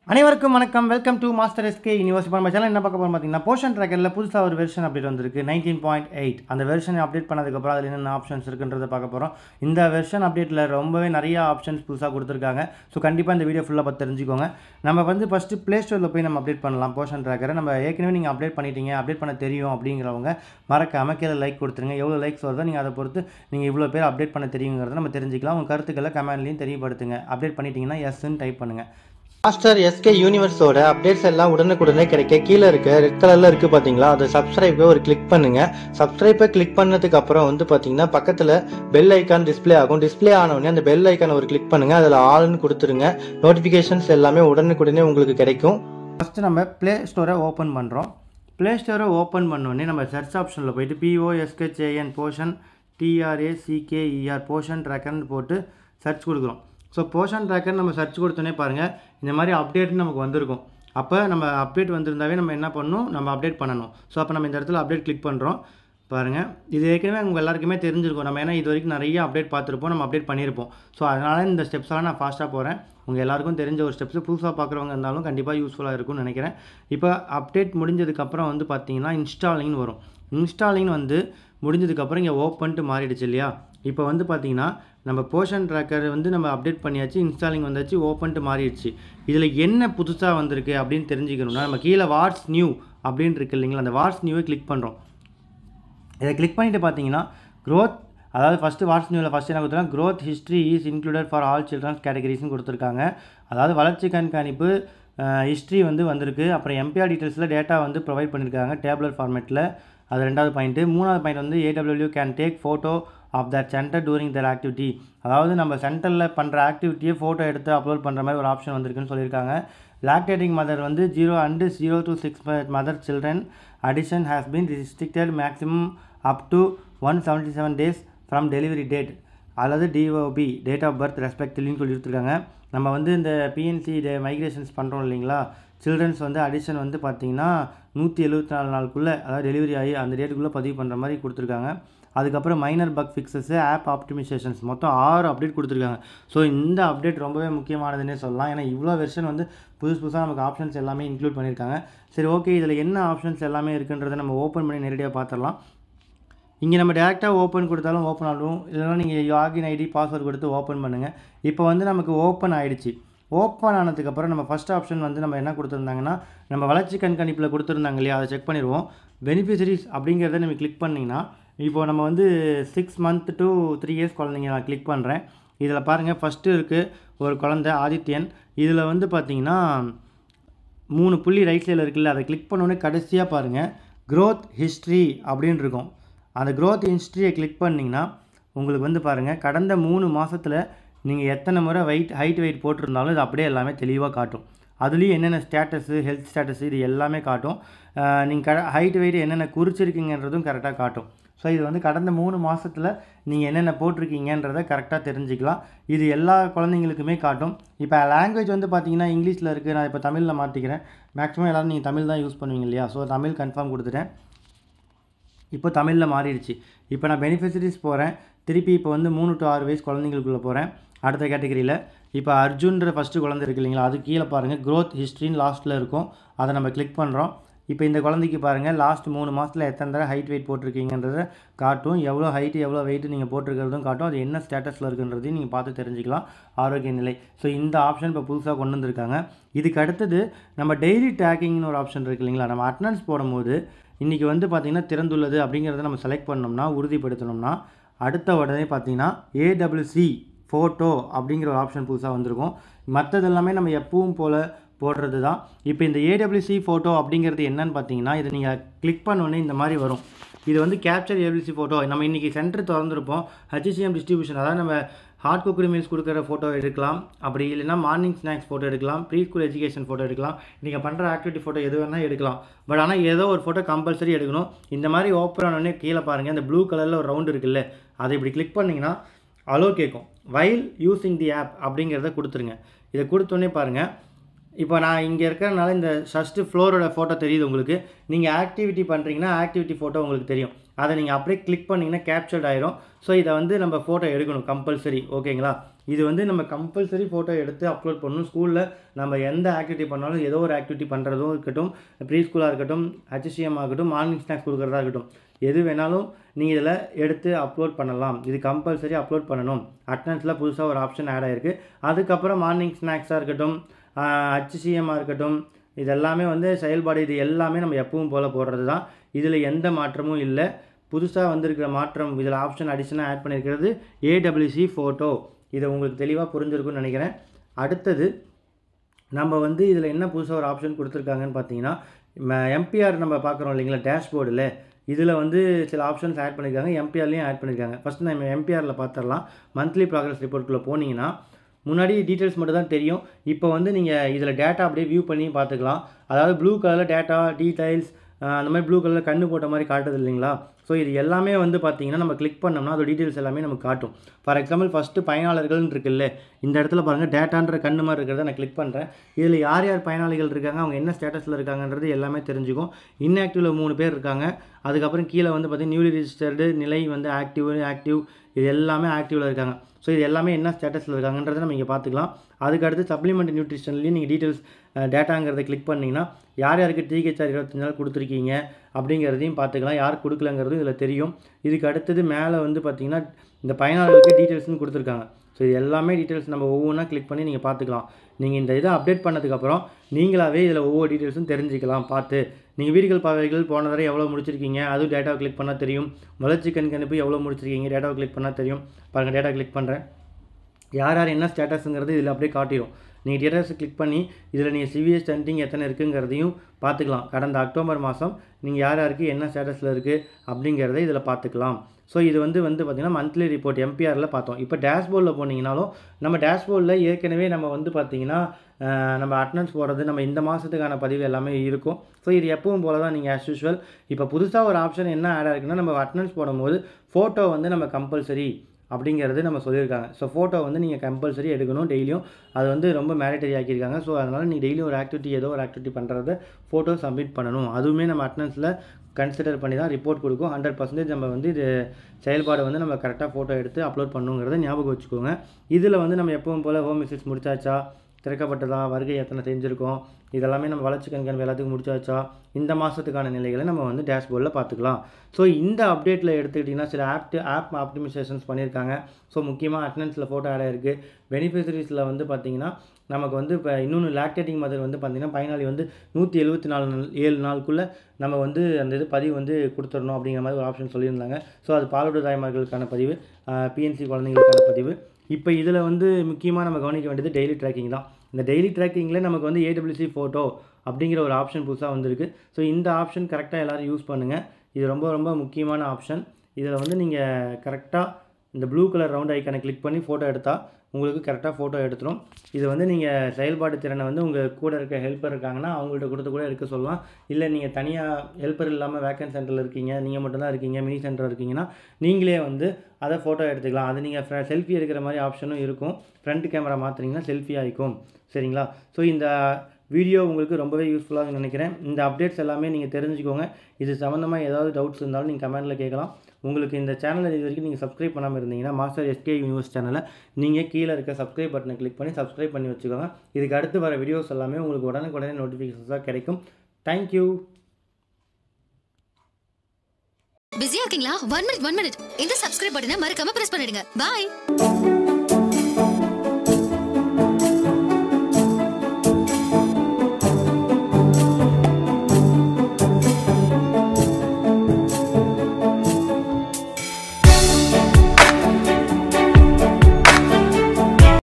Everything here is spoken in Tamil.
அனைவருக்கும் வணக்கம் welcome to master SK universe இப்போ நம்ம சேனல் என்ன பார்க்க போகிறோம் பார்த்தீங்கன்னா போஷன் ட்ராக்கரில் புதுசாக ஒரு வெர்ஷன் அப்டேட் வந்திருக்கு நைன்டீன் பாயிண்ட் எயிட் அந்த வெர்ஷனை அப்டேட் பண்ணதுக்கப்புறம் அதில் என்னென்ன ஆப்ஷன்ஸ் இருக்குன்றதை பார்க்க போகிறோம் இந்த வெர்ஷன் அப்டேட்டில் ரொம்பவே நிறைய ஆப்ஷன்ஸ் புதுசாக கொடுத்துருக்காங்க ஸோ கண்டிப்பாக இந்த வீடியோ ஃபுல்லாக பார்த்து தெரிஞ்சுக்கோங்க நம்ம வந்து ஃபஸ்ட்டு ப்ளே ஸ்டோரில் போய் நம்ம அப்டேட் பண்ணலாம் போஷன் ட்ராக்கரை நம்ம ஏற்கனவே நீங்கள் அப்டேட் பண்ணிட்டீங்க அப்டேட் பண்ண தெரியும் அப்படிங்கிறவங்க மறக்காம கீழே லைக் கொடுத்துருங்க எவ்வளோ லைக்ஸ் வருதோ நீங்கள் அதை பொறுத்து நீங்கள் இவ்வளோ பேர் அப்டேட் பண்ண தெரியுங்கிறத நம்ம தெரிஞ்சுக்கலாம் உங்கள் கருத்துக்களை கமெண்ட்லையும் தெரியப்படுத்துங்க அப்டேட் பண்ணிட்டீங்கன்னா எஸ்ன்னு டைப் பண்ணுங்கள் மாஸ்டர் எஸ்கே யூனிவர்ஸோட அப்டேட்ஸ் எல்லாம் உடனுக்குடனே கிடைக்க கீழே இருக்க ரெட் கலர்ல இருக்கு பாத்தீங்களா அதை சப்ஸ்கிரைபை ஒரு கிளிக் பண்ணுங்க சப்ஸ்கிரைபை கிளிக் பண்ணதுக்கு அப்புறம் வந்து பாத்தீங்கன்னா பக்கத்துல பெல் ஐக்கான் டிஸ்ப்ளே ஆகும் டிஸ்ப்ளே ஆன உடனே அந்த பெல் ஐக்கான் ஒரு கிளிக் பண்ணுங்க அதுல ஆல்னு கொடுத்துருங்க நோட்டிபிகேஷன்ஸ் எல்லாமே உடனுக்குடனே உங்களுக்கு கிடைக்கும் ஃபஸ்ட்டு நம்ம ப்ளே ஸ்டோரை ஓப்பன் பண்ணுறோம் ப்ளே ஸ்டோரை ஓப்பன் பண்ணோடனே நம்ம சர்ச் ஆப்ஷனில் போயிட்டு பிஓஎஸ்கேஏஎன் போஷன் டிஆர்ஏசிகேஇஆர் போஷன் ட்ராக்கர்னு போட்டு சர்ச் கொடுக்குறோம் ஸோ போஷன் ட்ராக்கர் நம்ம சர்ச் கொடுத்தோன்னே பாருங்கள் இந்த மாதிரி அப்டேட்னு நமக்கு வந்திருக்கும் அப்போ நம்ம அப்டேட் வந்திருந்தாவே நம்ம என்ன பண்ணணும் நம்ம அப்டேட் பண்ணணும் ஸோ அப்போ நம்ம இந்த இடத்துல அப்டேட் கிளிக் பண்ணுறோம் பாருங்கள் இது ஏற்கனவே உங்கள் எல்லாருக்குமே தெரிஞ்சிருக்கும் நம்ம ஏன்னா இது வரைக்கும் நிறைய அப்டேட் பார்த்துருப்போம் நம்ம அப்டேட் பண்ணியிருப்போம் ஸோ அதனால் இந்த ஸ்டெப்ஸ்லாம் நான் ஃபாஸ்ட்டாக போகிறேன் உங்கள் எல்லாருக்கும் தெரிஞ்ச ஒரு ஸ்டெப்ஸ் புதுசாக பார்க்குறவங்க இருந்தாலும் கண்டிப்பாக யூஸ்ஃபுல்லாக இருக்கும்னு நினைக்கிறேன் இப்போ அப்டேட் முடிஞ்சதுக்கப்புறம் வந்து பார்த்தீங்கன்னா இன்ஸ்டாலிங்னு வரும் இன்ஸ்டாலிங் வந்து முடிஞ்சதுக்கப்புறம் இங்கே ஓப்பன்ட்டு மாறிடுச்சு இல்லையா இப்போ வந்து பார்த்தீங்கன்னா நம்ம போஷன் ட்ராக்கர் வந்து நம்ம அப்டேட் பண்ணியாச்சு இன்ஸ்டாலிங் வந்தாச்சு ஓப்பன்ட்டு மாறிடுச்சு இதில் என்ன புதுசாக வந்திருக்கு அப்படின்னு தெரிஞ்சுக்கணும்னா நம்ம கீழே வாட்ஸ் நியூ அப்படின்னு இருக்கு இல்லைங்களா அந்த வாட்ஸ் நியூவை கிளிக் பண்ணுறோம் இதை கிளிக் பண்ணிட்டு பார்த்தீங்கன்னா க்ரோத் அதாவது ஃபஸ்ட்டு வாட்ஸ் நியூவில் ஃபஸ்ட்டு என்ன கொடுத்துருக்காங்க growth history is included for all children's கேட்டகரிஸ்னு கொடுத்துருக்காங்க அதாவது வளர்ச்சி கண்காணிப்பு ஹிஸ்ட்ரி வந்து வந்திருக்கு அப்புறம் எம்பிஆர் டீட்டெயில்ஸில் டேட்டா வந்து ப்ரொவைட் பண்ணியிருக்காங்க டேப்லர் ஃபார்மேட்டில் அது ரெண்டாவது பாயிண்ட்டு மூணாவது பாயிண்ட் வந்து AW can take photo of that centre during their activity அதாவது நம்ம சென்டரில் பண்ணுற ஆக்டிவிட்டியை ஃபோட்டோ எடுத்து அப்லோட் பண்ணுற மாதிரி ஒரு ஆப்ஷன் வந்திருக்குன்னு சொல்லியிருக்காங்க லாக்டேட்டிங் மதர் வந்து zero and zero to six mother children addition has been restricted maximum up to one seventy seven days from delivery date அல்லது டிஓபி டேட் ஆஃப் பர்த் ரெஸ்பெக்டிவ்லின்னு சொல்லி கொடுத்துருக்காங்க நம்ம வந்து இந்த பிஎன்சி டே மைக்ரேஷன்ஸ் பண்ணுறோம் இல்லைங்களா சில்ட்ரன்ஸ் வந்து அடிஷன் வந்து பார்த்தீங்கன்னா நூற்றி எழுபத்தி நாலு நாளுக்குள்ளே அதாவது டெலிவரி ஆகி அந்த டேட்டுக்குள்ளே பதிவு பண்ணுற மாதிரி கொடுத்துருக்காங்க அதுக்கப்புறம் minor bug fixes app optimisations மொத்தம் ஆறு அப்டேட் கொடுத்துருக்காங்க ஸோ இந்த அப்டேட் ரொம்பவே முக்கியமானதுன்னே சொல்லலாம் ஏன்னா இவ்வளோ வெர்ஷன் வந்து புதுசு புதுசாக நமக்கு ஆப்ஷன்ஸ் எல்லாமே இன்க்ளூட் பண்ணியிருக்காங்க சரி ஓகே இதில் என்ன ஆப்ஷன்ஸ் எல்லாமே இருக்குன்றதை நம்ம ஓப்பன் பண்ணி நேரடியாக பார்த்துடலாம் இங்கே நம்ம டேரெக்டாக ஓப்பன் கொடுத்தாலும் ஓப்பன் ஆகும் இல்லைனா நீங்கள் லாகின் ஐடி பாஸ்வேர்டு கொடுத்து ஓப்பன் பண்ணுங்கள் இப்போ வந்து நமக்கு ஓப்பன் ஆகிடுச்சு ஓப்பன் ஆனதுக்கப்புறம் நம்ம ஃபஸ்ட் ஆப்ஷன் வந்து நம்ம என்ன கொடுத்துருந்தாங்கன்னா நம்ம வளர்ச்சி கண்காணிப்பில் கொடுத்துருந்தாங்க இல்லையா அதை செக் பண்ணிடுவோம் பெனிஃபிஷரிஸ் அப்படிங்கிறத நம்ம கிளிக் பண்ணிங்கன்னா இப்போ நம்ம வந்து six month to three years குழந்தைங்க நான் கிளிக் பண்ணுறேன் இதில் பாருங்கள் ஃபஸ்ட்டு இருக்குது ஒரு குழந்தை ஆதித்யன் இதில் வந்து பார்த்தீங்கன்னா மூணு புள்ளி ரைட் சைடில் இருக்குல்ல அதை கிளிக் பண்ணோன்னே கடைசியாக பாருங்கள் க்ரோத் ஹிஸ்ட்ரி அப்படின்னு இருக்கும் அந்த க்ரோத் ஹிஸ்ட்ரியை கிளிக் பண்ணிங்கன்னா உங்களுக்கு வந்து பாருங்கள் கடந்த மூணு மாதத்தில் நீங்கள் எத்தனை முறை வெயிட் ஹைட் வெயிட் போட்டிருந்தாலும் இது அப்படியே எல்லாமே தெளிவாக காட்டும் அதுலேயும் என்னென்ன ஸ்டேட்டஸு ஹெல்த் ஸ்டேட்டஸ் இது எல்லாமே காட்டும் நீங்கள் க ஹைட் வெயிட் என்னென்ன குறிச்சிருக்கீங்கன்றதும் கரெக்டாக காட்டும் ஸோ இது வந்து கடந்த மூணு மாதத்தில் நீங்கள் என்னென்ன போட்டிருக்கீங்கன்றதை கரெக்டாக தெரிஞ்சுக்கலாம் இது எல்லா குழந்தைங்களுக்குமே காட்டும் இப்போ லாங்குவேஜ் வந்து பார்த்தீங்கன்னா இங்கிலீஷில் இருக்குது நான் இப்போ தமிழில் மாற்றிக்கிறேன் மேக்ஸிமம் எல்லோரும் நீங்கள் தமிழ் தான் யூஸ் பண்ணுவீங்க இல்லையா ஸோ தமிழ் கன்ஃபார்ம் கொடுத்துட்டேன் இப்போ தமிழில் மாறிடுச்சு இப்போ நான் பெனிஃபிஷரிஸ் போகிறேன் திருப்பி இப்போ வந்து மூணு டு ஆறு வயசு குழந்தைங்களுக்குள்ளே போகிறேன் அடுத்த கேட்டகரியில் இப்போ அர்ஜுன்ற ஃபஸ்ட்டு குழந்தை இருக்கு இல்லைங்களா அது கீழே பாருங்கள் க்ரோத் ஹிஸ்ட்ரின்னு லாஸ்ட்டில் இருக்கும் அதை நம்ம கிளிக் பண்ணுறோம் இப்போ இந்த குழந்தைக்கு பாருங்கள் லாஸ்ட் மூணு மாதத்தில் எத்தனை தடவை ஹைட் வெயிட் போட்டிருக்கீங்கன்றதை காட்டும் எவ்வளோ ஹைட்டு எவ்வளோ வெயிட் நீங்கள் போட்டிருக்கிறதும் காட்டும் அது என்ன ஸ்டேட்டஸில் இருக்குன்றதையும் நீங்கள் பார்த்து தெரிஞ்சுக்கலாம் ஆரோக்கிய நிலை ஸோ இந்த ஆப்ஷன் இப்போ புதுசாக கொண்டு வந்திருக்காங்க இதுக்கு அடுத்தது நம்ம டெய்லி ட்ராக்கிங்னு ஒரு ஆப்ஷன் இருக்கு இல்லைங்களா நம்ம அட்டனன்ஸ் போடும்போது இன்றைக்கி வந்து பார்த்திங்கன்னா திறந்துள்ளது அப்படிங்கிறத நம்ம செலக்ட் பண்ணோம்னா உறுதிப்படுத்தணும்னா அடுத்த உடனே பார்த்திங்கன்னா ஏடபிள்யூசி ஃபோட்டோ அப்படிங்கிற ஒரு ஆப்ஷன் புதுசாக வந்திருக்கும் மற்றது எல்லாமே நம்ம எப்பவும் போல் போடுறது தான் இப்போ இந்த ஏடபிள்யூசி ஃபோட்டோ அப்படிங்கிறது என்னன்னு பார்த்தீங்கன்னா இதை நீங்கள் கிளிக் பண்ணோன்னே இந்த மாதிரி வரும் இது வந்து கேப்சர் ஏபிள்சி ஃபோட்டோ நம்ம இன்றைக்கி சென்டர் திறந்துருப்போம் ஹச்சிசிஎம் டிஸ்ட்ரிபியூஷன் அதாவது நம்ம ஹார்ட் குக்கரி மீல்ஸ் கொடுக்குற ஃபோட்டோ எடுக்கலாம் அப்படி இல்லைனா மார்னிங் ஸ்நாக்ஸ் ஃபோட்டோ எடுக்கலாம் ப்ரீ ஸ்கூல் எஜுகேஷன் ஃபோட்டோ எடுக்கலாம் நீங்கள் பண்ணுற ஆக்டிவிட்டி ஃபோட்டோ எது வேணால் எடுக்கலாம் பட் ஆனால் ஏதோ ஒரு ஃபோட்டோ கம்பல்சரி எடுக்கணும் இந்த மாதிரி ஓப்பன் ஆனோடனே கீழே பாருங்கள் இந்த ப்ளூ கலரில் ஒரு ரவுண்டு இருக்குல்ல அதை இப்படி கிளிக் பண்ணிங்கன்னா அலோ கேட்கும் வைல் யூஸிங் தி ஆப் அப்படிங்கிறத கொடுத்துருங்க இதை கொடுத்தோன்னே பாருங்கள் இப்போ நான் இங்கே இருக்கிறனால இந்த ஃபஸ்ட்டு ஃப்ளோரோட ஃபோட்டோ தெரியுது உங்களுக்கு நீங்கள் ஆக்டிவிட்டி பண்ணுறீங்கன்னா ஆக்டிவிட்டி ஃபோட்டோ உங்களுக்கு தெரியும் அதை நீங்கள் அப்படியே கிளிக் பண்ணிங்கன்னா கேப்சர்ட் ஆயிரும் ஸோ இதை வந்து நம்ம ஃபோட்டோ எடுக்கணும் கம்பல்சரி ஓகேங்களா இது வந்து நம்ம கம்பல்சரி ஃபோட்டோ எடுத்து அப்லோட் பண்ணணும் ஸ்கூலில் நம்ம எந்த ஆக்டிவிட்டி பண்ணாலும் ஏதோ ஒரு ஆக்டிவிட்டி பண்ணுறதும் இருக்கட்டும் ப்ரீ ஸ்கூலாக இருக்கட்டும் ஹச்சிஎம் ஆகட்டும் மார்னிங் ஸ்நாக்ஸ் கொடுக்குறதா இருக்கட்டும் எது வேணாலும் நீங்கள் இதில் எடுத்து அப்லோட் பண்ணலாம் இது கம்பல்சரி அப்லோட் பண்ணணும் அட்டனன்ஸில் புதுசாக ஒரு ஆப்ஷன் ஆட் ஆகிருக்கு அதுக்கப்புறம் மார்னிங் ஸ்நாக்ஸாக இருக்கட்டும் ஹச்சிஎம்மாக இருக்கட்டும் இது எல்லாமே வந்து செயல்பாடு இது எல்லாமே நம்ம எப்பவும் போல் போடுறது தான் இதில் எந்த மாற்றமும் இல்லை புதுசாக வந்திருக்கிற மாற்றம் இதில் ஆப்ஷன் அடிஷனாக ஆட் பண்ணியிருக்கிறது ஏடபிள்யூசி ஃபோட்டோ இதை உங்களுக்கு தெளிவாக புரிஞ்சிருக்கும்னு நினைக்கிறேன் அடுத்தது நம்ம வந்து இதில் என்ன புதுசாக ஒரு ஆப்ஷன் கொடுத்துருக்காங்கன்னு பார்த்தீங்கன்னா எம்பிஆர் நம்ம பார்க்குறோம் இல்லைங்களா டேஷ்போர்டில் இதில் வந்து சில ஆப்ஷன்ஸ் ஆட் பண்ணியிருக்காங்க எம்பிஆர்லேயும் ஆட் பண்ணியிருக்காங்க ஃபஸ்ட்டு நம்ம எம்பிஆரில் பார்த்துடலாம் மந்த்லி ப்ராக்ரஸ் ரிப்போர்ட்டுக்குள்ளே போனீங்கன்னா முன்னாடி டீட்டெயில்ஸ் மட்டும் தான் தெரியும் இப்போ வந்து நீங்கள் இதில் டேட்டா அப்படியே வியூ பண்ணி பார்த்துக்கலாம் அதாவது ப்ளூ கலரில் டேட்டா டீடைல்ஸ் அந்த மாதிரி ப்ளூ கலரில் கண்ணு போட்ட மாதிரி காட்டுது இல்லைங்களா ஸோ இது எல்லாமே வந்து பார்த்தீங்கன்னா நம்ம கிளிக் பண்ணோம்னா அதோட டீட்டெயில்ஸ் எல்லாமே நமக்கு காட்டும் ஃபார் எக்ஸாம்பிள் ஃபஸ்ட்டு பயனாளர்கள்னு இருக்குல்ல இந்த இடத்துல பாருங்கள் டேட்டான்ற கண்ணு மாதிரி இருக்கிறத நான் கிளிக் பண்ணுறேன் இதில் யார் யார் பயனாளிகள் இருக்காங்க அவங்க என்ன ஸ்டேட்டஸில் இருக்காங்கன்றது எல்லாமே தெரிஞ்சுக்கும் இன்ஆக்டிவில் மூணு பேர் இருக்காங்க அதுக்கப்புறம் கீழே வந்து பார்த்தீங்கன்னா நியூலி ரிஜிஸ்டர்டு நிலை வந்து ஆக்டிவ் ஆக்டிவ் இது எல்லாமே ஆக்டிவில் இருக்காங்க ஸோ இது எல்லாமே என்ன ஸ்டேட்டஸில் இருக்காங்கன்றதை நம்ம இங்கே பார்த்துக்கலாம் அதுக்கடுத்து சப்ளிமெண்ட் நியூட்ரிஷன்லேயும் நீங்கள் டீட்டெயில்ஸ் டேட்டாங்கிறத கிளிக் பண்ணிங்கன்னா யார் யாருக்கு டிஹெச்ஆர் இருபத்தஞ்சு நாள் கொடுத்துருக்கீங்க அப்படிங்கிறதையும் பார்த்துக்கலாம் யார் கொடுக்கலங்கிறதும் இதில் தெரியும் இதுக்கு அடுத்தது மேலே வந்து பார்த்தீங்கன்னா இந்த பயனாளர்களுக்கு டீட்டெயில்ஸ்னு கொடுத்துருக்காங்க ஸோ இது எல்லாமே டீட்டெயில்ஸ் நம்ம ஒவ்வொன்றா கிளிக் பண்ணி நீங்கள் பார்த்துக்கலாம் நீங்கள் இந்த இதை அப்டேட் பண்ணதுக்கப்புறம் நீங்களாகவே இதில் ஒவ்வொரு டீட்டெயில்ஸும் தெரிஞ்சுக்கலாம் பார்த்து நீங்கள் வீடுகள் பாவைகள் போன தடவை எவ்வளோ முடிச்சிருக்கீங்க அதுவும் டேட்டாவை கிளிக் பண்ணால் தெரியும் வளர்ச்சி கண்காணிப்பு எவ்வளோ முடிச்சிருக்கீங்க டேட்டாவை கிளிக் பண்ணால் தெரியும் பாருங்கள் டேட்டா கிளிக் பண்ணுறேன் யார் யார் என்ன ஸ்டேட்டஸுங்கிறது இதில் அப்படியே காட்டிடும் நீங்கள் டேட்டாஸை கிளிக் பண்ணி இதில் நீங்கள் சிவிஎஸ் ஸ்டண்டிங் எத்தனை இருக்குங்கிறதையும் பார்த்துக்கலாம் கடந்த அக்டோபர் மாதம் நீங்கள் யார் யாருக்கு என்ன ஸ்டேட்டஸில் இருக்குது அப்படிங்கிறத இதில் பார்த்துக்கலாம் ஸோ இது வந்து வந்து பார்த்திங்கன்னா மந்த்லி ரிப்போர்ட் எம்பிஆரில் பார்த்தோம் இப்போ டேஷ்போர்டில் போனீங்கனாலும் நம்ம டேஷ்போர்டில் ஏற்கனவே நம்ம வந்து பார்த்திங்கன்னா நம்ம அட்டனன்ஸ் போடுறது நம்ம இந்த மாதத்துக்கான பதிவு எல்லாமே இருக்கும் ஸோ இது எப்பவும் போல தான் நீங்கள் ஆஸ் யூஷுவல் இப்போ புதுசாக ஒரு ஆப்ஷன் என்ன ஆட் ஆகிருக்குன்னா நம்ம அட்டனன்ஸ் போடும்போது ஃபோட்டோ வந்து நம்ம கம்பல்சரி அப்படிங்கிறது நம்ம சொல்லியிருக்காங்க ஸோ ஃபோட்டோ வந்து நீங்கள் கம்பல்சரி எடுக்கணும் டெய்லியும் அது வந்து ரொம்ப மேரிட்டரி ஆக்கியிருக்காங்க ஸோ அதனால் நீங்கள் டெய்லியும் ஒரு ஆக்டிவிட்டி ஏதோ ஒரு ஆக்டிவிட்டி பண்ணுறத ஃபோட்டோ சப்மிட் பண்ணணும் அதுவுமே நம்ம அட்டனன்ஸில் கன்சிடர் பண்ணி தான் ரிப்போர்ட் கொடுக்கும் ஹண்ட்ரட் பர்சன்டேஜ் நம்ம வந்து இது செயல்பாடு வந்து நம்ம கரெக்டாக ஃபோட்டோ எடுத்து அப்லோட் பண்ணுங்கிறத ஞாபகம் வச்சுக்கோங்க இதில் வந்து நம்ம எப்பவும் போல் ஹோம் விசிட்ஸ் முடிச்சாச்சா திறக்கப்பட்டதா வருகை எத்தனை செஞ்சுருக்கோம் இதெல்லாமே நம்ம வளர்ச்சி கண்காணிப்பு எல்லாத்துக்கும் முடிச்சாச்சா இந்த மாதத்துக்கான நிலைகளை நம்ம வந்து டேஷ்போர்டில் பார்த்துக்கலாம் ஸோ இந்த அப்டேட்டில் எடுத்துக்கிட்டிங்கன்னா சில ஆப் ஆப் ஆப்டிமைசேஷன்ஸ் பண்ணியிருக்காங்க ஸோ முக்கியமாக அட்டனன்ஸில் ஃபோட்டோ ஆட் ஆயிருக்கு பெனிஃபிஷரிஸில் வந்து பார்த்திங்கன்னா நமக்கு வந்து இப்போ இன்னொன்று லாக்டேட்டிங் மதர் வந்து பார்த்திங்கன்னா பயனாளி வந்து நூற்றி எழுபத்தி நாலு நாள் ஏழு நாளுக்குள்ளே நம்ம வந்து அந்த இது பதிவு வந்து கொடுத்துடணும் அப்படிங்கிற மாதிரி ஒரு ஆப்ஷன் சொல்லியிருந்தாங்க ஸோ அது பாலோட தாய்மார்களுக்கான பதிவு பிஎன்சி குழந்தைங்களுக்கான பதிவு இப்போ இதில் வந்து முக்கியமாக நம்ம கவனிக்க வேண்டியது டெய்லி ட்ராக்கிங் தான் இந்த டெய்லி ட்ராக்கிங்கில் நமக்கு வந்து ஏடபிள்யூசி ஃபோட்டோ அப்படிங்கிற ஒரு ஆப்ஷன் புதுசாக வந்திருக்கு ஸோ இந்த ஆப்ஷன் கரெக்டாக எல்லோரும் யூஸ் பண்ணுங்கள் இது ரொம்ப ரொம்ப முக்கியமான ஆப்ஷன் இதில் வந்து நீங்கள் கரெக்டாக இந்த ப்ளூ கலர் ரவுண்ட் ஐக்கானை கிளிக் பண்ணி ஃபோட்டோ எடுத்தால் உங்களுக்கு கரெக்டாக ஃபோட்டோ எடுத்துரும் இது வந்து நீங்கள் செயல்பாடு திறனை வந்து உங்கள் கூட இருக்க ஹெல்ப்பர் இருக்காங்கன்னா அவங்கள்ட்ட கொடுத்து கூட எடுக்க சொல்லலாம் இல்லை நீங்கள் தனியாக ஹெல்ப்பர் இல்லாமல் வேக்கன்ட் சென்டரில் இருக்கீங்க நீங்கள் மட்டும்தான் இருக்கீங்க மினி சென்டர் இருக்கீங்கன்னா நீங்களே வந்து அதை ஃபோட்டோ எடுத்துக்கலாம் அது நீங்கள் செல்ஃபி எடுக்கிற மாதிரி ஆப்ஷனும் இருக்கும் ஃப்ரண்ட் கேமரா மாற்றினீங்கன்னா செல்ஃபி ஆகிக்கும் சரிங்களா ஸோ இந்த வீடியோ உங்களுக்கு ரொம்பவே யூஸ்ஃபுல்லாக நினைக்கிறேன் இந்த அப்டேட்ஸ் எல்லாமே நீங்கள் தெரிஞ்சுக்கோங்க இது சம்மந்தமாக ஏதாவது டவுட்ஸ் இருந்தாலும் நீங்கள் கமெண்ட்டில் கேட்கலாம் உங்களுக்கு இந்த சேனலை இது வரைக்கும் நீங்கள் சப்ஸ்கிரைப் பண்ணாமல் இருந்தீங்கன்னா மாஸ்டர் எஸ்கே யூனிவர்ஸ் சேனலை நீங்கள் கீழே இருக்க சப்ஸ்கிரைப் பட்டனை கிளிக் பண்ணி சப்ஸ்கிரைப் பண்ணி வச்சுக்கோங்க இதுக்கு அடுத்து வர வீடியோஸ் எல்லாமே உங்களுக்கு உடனுக்குடனே நோட்டிஃபிகேஷன்ஸாக கிடைக்கும் தேங்க்யூ பிஸியா இருக்கீங்களா ஒன் மினிட் ஒன் மினிட் இந்த சப்ஸ்கிரைப் பட்டனை மறக்காம பிரஸ் பண்ணிடுங்க பாய்